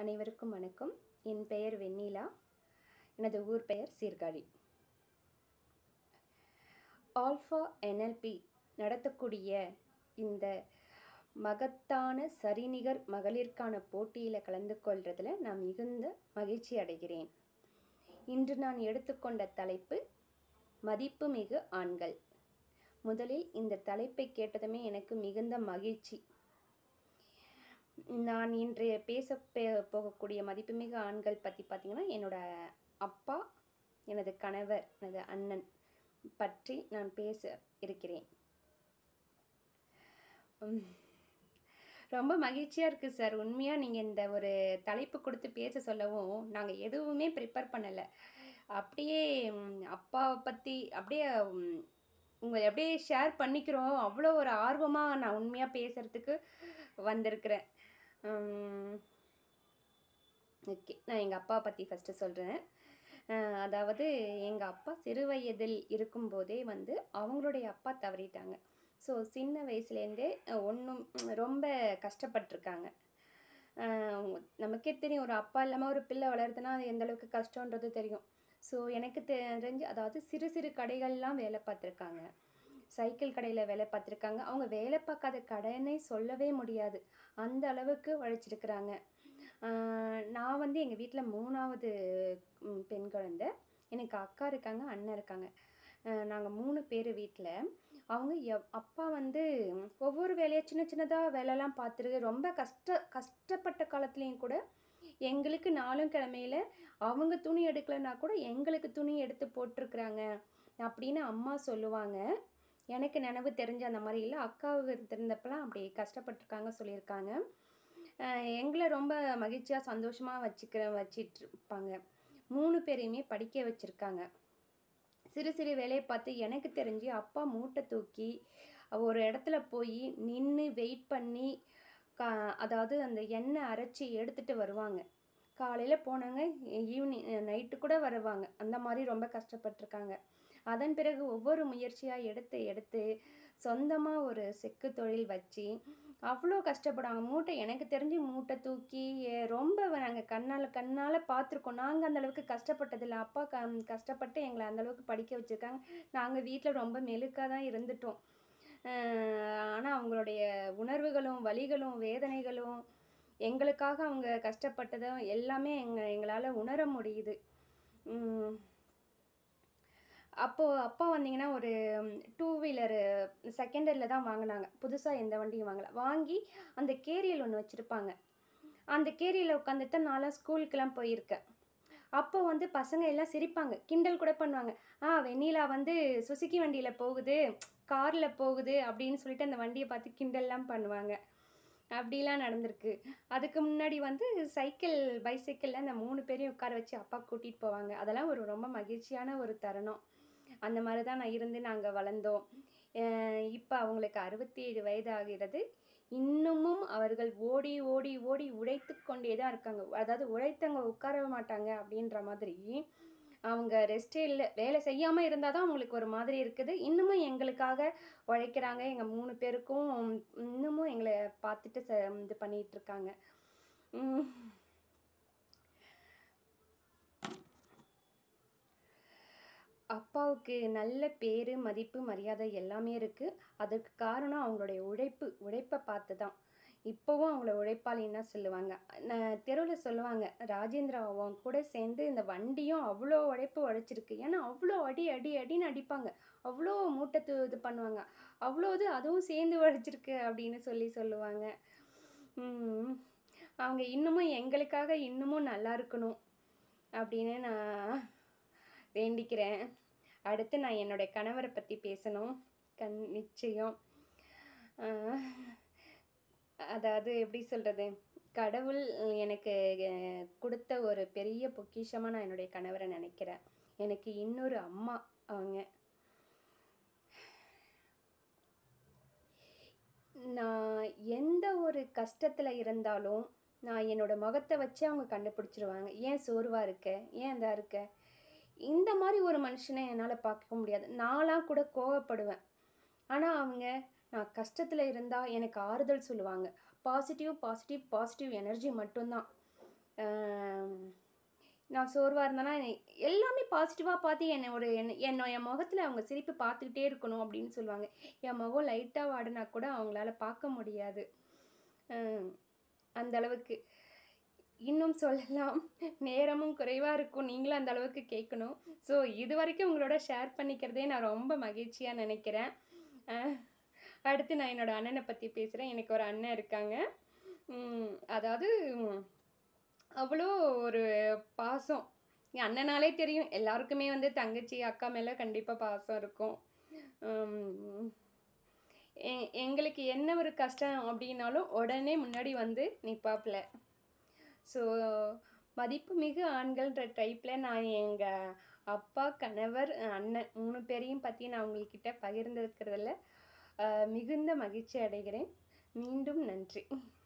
அனைவருக்கும் வணக்கம் என் பெயர் வெண்ணிலா எனது ஊர் பெயர் சீர்காழி ஆல்ஃபா என்எல்பி நடத்தக்கூடிய இந்த மகத்தான சரிநிகர் மகளிருக்கான போட்டியில் கலந்து கொள்றதுல நான் மிகுந்த மகிழ்ச்சி அடைகிறேன் இன்று நான் எடுத்துக்கொண்ட தலைப்பு மதிப்புமிகு ஆண்கள் முதலில் இந்த தலைப்பை கேட்டதுமே எனக்கு மிகுந்த மகிழ்ச்சி நான் இன்றைய பேச பே- போகக்கூடிய மதிப்புமிகு ஆண்கள் பற்றி பார்த்தீங்கன்னா என்னோட அப்பா எனது கணவர் எனது அண்ணன் பற்றி நான் பேச இருக்கிறேன் உம், ரொம்ப மகிழ்ச்சியாக இருக்குது சார் உண்மையாக நீங்கள் இந்த ஒரு தலைப்பு கொடுத்து பேச சொல்லவும் நாங்கள் எதுவுமே ப்ரிப்பேர் பண்ணலை அப்படியே உம், அப்பாவை பற்றி அப்படியே உம், உங்களை அப்படியே ஷேர் பண்ணிக்கிறோம் அவ்வளோ ஒரு ஆர்வமாக நான் உண்மையாக பேசுகிறதுக்கு வந்திருக்கிறேன் ஓகே நான் எங்கள் அப்பா பற்றி ஃபஸ்ட்டு சொல்கிறேன் அதாவது எங்கள் அப்பா சிறு வயதில் இருக்கும்போதே வந்து அவங்களுடைய அப்பா தவறிட்டாங்க ஸோ சின்ன வயசுலேருந்தே ஒன்றும் ரொம்ப கஷ்டப்பட்டிருக்காங்க அஹ் நமக்கே தெரியும் ஒரு அப்பா இல்லாமல் ஒரு பிள்ளை வளருதுன்னா அது எந்த அளவுக்கு கஷ்டன்றது தெரியும் ஸோ எனக்கு தெரிஞ்சு அதாவது சிறு சிறு கடைகள்லாம் வேலை பார்த்துருக்காங்க சைக்கிள் கடையில் வேலை பார்த்துருக்காங்க அவங்க வேலை பார்க்காத கடைன்னே சொல்லவே முடியாது அந்த அளவுக்கு உழைச்சிருக்கிறாங்க ஆஹ் நான் வந்து எங்கள் வீட்டில் மூணாவது ம், பெண் குழந்தை எனக்கு அக்கா இருக்காங்க அண்ணன் இருக்காங்க நாங்கள் மூணு பேர் வீட்டில் அவங்க எவ் அப்பா வந்து ஒவ்வொரு வேலையாக சின்ன சின்னதாக வேலைலாம் பார்த்துருக்கு ரொம்ப கஷ்ட கஷ்டப்பட்ட காலத்துலேயும் கூட எங்களுக்கு நாளும் கிழமையில அவங்க துணி எடுக்கலைன்னா கூட எங்களுக்கு துணி எடுத்து போட்டிருக்கிறாங்க அப்படின்னு அம்மா சொல்லுவாங்க எனக்கு நினைவு தெரிஞ்ச அந்த மாதிரி இல்லை அக்காவுக்கு தெரிந்தப்பெல்லாம் அப்படி கஷ்டப்பட்டிருக்காங்க சொல்லியிருக்காங்க அஹ் எங்களை ரொம்ப மகிழ்ச்சியாக சந்தோஷமாக வச்சுக்கிற வச்சிட்டு இருப்பாங்க மூணு பேரையுமே படிக்க வச்சுருக்காங்க சிறு சிறு வேலையை பார்த்து எனக்கு தெரிஞ்சு அப்பா மூட்டை தூக்கி ஒரு இடத்துல போய் நின்று வெயிட் பண்ணி கா அதாவது அந்த எண்ணெய் அரைச்சி எடுத்துகிட்டு வருவாங்க காலையில் போனாங்க ஈவினிங் நைட்டு கூட வருவாங்க அந்த மாதிரி ரொம்ப கஷ்டப்பட்டிருக்காங்க அதன் பிறகு ஒவ்வொரு முயற்சியாக எடுத்து எடுத்து சொந்தமாக ஒரு செக்கு தொழில் வச்சு அவ்வளோ கஷ்டப்படுவாங்க மூட்டை எனக்கு தெரிஞ்சு மூட்டை தூக்கி எ- ரொம்ப நாங்கள் கண்ணால் கண்ணால் பார்த்துருக்கோம் நாங்கள் அந்த அளவுக்கு கஷ்டப்பட்டதில்லை அப்பா க கஷ்டப்பட்டு எங்களை அந்த அளவுக்கு படிக்க வச்சுருக்காங்க நாங்கள் வீட்டில் ரொம்ப மெழுக்காக தான் இருந்துட்டோம் ஆனால் அவங்களுடைய உணர்வுகளும் வலிகளும் வேதனைகளும் எங்களுக்காக அவங்க கஷ்டப்பட்டதும் எல்லாமே எங்க எங்களால் உணர முடியுது உம், அப்போது அப்பா வந்தீங்கன்னா ஒரு டூ வீலரு செகண்ட் ஹேண்டில் தான் வாங்கினாங்க புதுசாக எந்த வண்டியும் வாங்கல வாங்கி அந்த கேரியல் ஒன்று வச்சுருப்பாங்க அந்த கேரியில் உட்காந்துட்டு நான்லாம் ஸ்கூலுக்கெல்லாம் போயிருக்கேன் அப்போ வந்து பசங்க எல்லாம் சிரிப்பாங்க கிண்டல் கூட பண்ணுவாங்க ஆ வெண்ணிலா வந்து சுசுகி வண்டியில் போகுது காரில் போகுது அப்படின்னு சொல்லிட்டு அந்த வண்டியை பார்த்து கிண்டல்லாம் பண்ணுவாங்க அப்படிலாம் நடந்திருக்கு அதுக்கு முன்னாடி வந்து சைக்கிள் பைசைக்கிளில் அந்த மூணு பேரையும் உட்கார வச்சு அப்பா கூட்டிகிட்டு போவாங்க அதெல்லாம் ஒரு ரொம்ப மகிழ்ச்சியான ஒரு தருணம் அந்த மாதிரி தான் நான் இருந்து நாங்கள் வளர்ந்தோம் இப்போ அவங்களுக்கு அறுபத்தி ஏழு வயது ஆகிறது இன்னமும் அவர்கள் ஓடி ஓடி ஓடி உழைத்து கொண்டே தான் இருக்காங்க அதாவது உழைத்தவங்க உட்கார மாட்டாங்க அப்படின்ற மாதிரி அவங்க ரெஸ்டே இல்லை வேலை செய்யாமல் இருந்தால் தான் அவங்களுக்கு ஒரு மாதிரி இருக்குது இன்னமும் எங்களுக்காக உழைக்கிறாங்க எங்கள் மூணு பேருக்கும் இன்னமும் எங்களை பார்த்துட்டு ச இது பண்ணிகிட்டு இருக்காங்க உம். அப்பாவுக்கு நல்ல பேர் மதிப்பு மரியாதை எல்லாமே இருக்குது அதற்கு காரணம் அவங்களுடைய உழைப்பு உழைப்பை பார்த்து தான் இப்போவும் அவங்கள உழைப்பாளின்னா சொல்லுவாங்க நான் தெருவில் சொல்லுவாங்க ராஜேந்திரா அவன் கூட சேர்ந்து இந்த வண்டியும் அவ்வளோ உழைப்பு உழைச்சிருக்கு ஏன்னா அவ்வளோ அடி அடி அடின்னு அடிப்பாங்க அவ்வளோ மூட்டை தூ- இது பண்ணுவாங்க அவ்வளோ இது அதுவும் சேர்ந்து உழைச்சிருக்கு அப்படின்னு சொல்லி சொல்லுவாங்க உம். அவங்க இன்னமும் எங்களுக்காக இன்னமும் நல்லா இருக்கணும் அப்படின்னு நான் வேண்டிக்கிறேன் அடுத்து நான் என்னுடைய கணவரை பற்றி பேசணும் கண் நிச்சயம் ஆஹ், அதாவது எப்படி சொல்கிறது கடவுள் எனக்கு அஹ், கொடுத்த ஒரு பெரிய பொக்கிஷமாக நான் என்னுடைய கணவரை நினைக்கிறேன் எனக்கு இன்னொரு அம்மா அவங்க நான் எந்த ஒரு கஷ்டத்தில் இருந்தாலும் நான் என்னோட முகத்தை வச்சு அவங்க கண்டுபிடிச்சிருவாங்க ஏன் சோர்வாக இருக்க ஏன் இதா இருக்க இந்த மாதிரி ஒரு மனுஷனை என்னால் பார்க்க முடியாது நான்லாம் கூட கோவப்படுவேன் ஆனால் அவங்க நான் கஷ்டத்தில் இருந்தால் எனக்கு ஆறுதல் சொல்லுவாங்க பாசிட்டிவ் பாசிட்டிவ் பாசிட்டிவ் எனர்ஜி மட்டும்தான் ஆம், நான் சோர்வாக இருந்தேன்னா என்னை- எல்லாமே பாசிட்டிவாக பார்த்து என்னை ஒரு என்ன என்னை என் முகத்தில் அவங்க சிரிப்பு பார்த்துக்கிட்டே இருக்கணும் அப்படின்னு சொல்லுவாங்க என் முகம் லைட்டாக வாடினா கூட அவங்களால பார்க்க முடியாது ஆம், அந்த அளவுக்கு இன்னும் சொல்லலாம் நேரமும் குறைவாக இருக்கும் நீங்களும் அந்த அளவுக்கு கேட்கணும் ஸோ இது வரைக்கும் உங்களோட ஷேர் பண்ணிக்கிறதே நான் ரொம்ப மகிழ்ச்சியாக நினைக்கிறேன் அஹ், அடுத்து நான் என்னோட அண்ணனை பற்றி பேசுகிறேன் எனக்கு ஒரு அண்ணன் இருக்காங்க உம், அதாவது உம், அவ்வளோ ஒரு பாசம் என் அண்ணனாலே தெரியும் எல்லாருக்குமே வந்து தங்கச்சி அக்கா மேலே கண்டிப்பாக பாசம் இருக்கும் உம், எ- எங்களுக்கு என்ன ஒரு கஷ்டம் அப்படின்னாலும் உடனே முன்னாடி வந்து நிற்பாப்புல ஸோ மதிப்புமிகு ஆண்கள்ன்ற டைப்பில் நான் எங்கள் அப்பா கணவர் அண்ணன் மூணு பேரையும் பற்றி நான் உங்கள்கிட்ட பகிர்ந்திருக்கிறதுல அஹ், மிகுந்த மகிழ்ச்சி அடைகிறேன் மீண்டும் நன்றி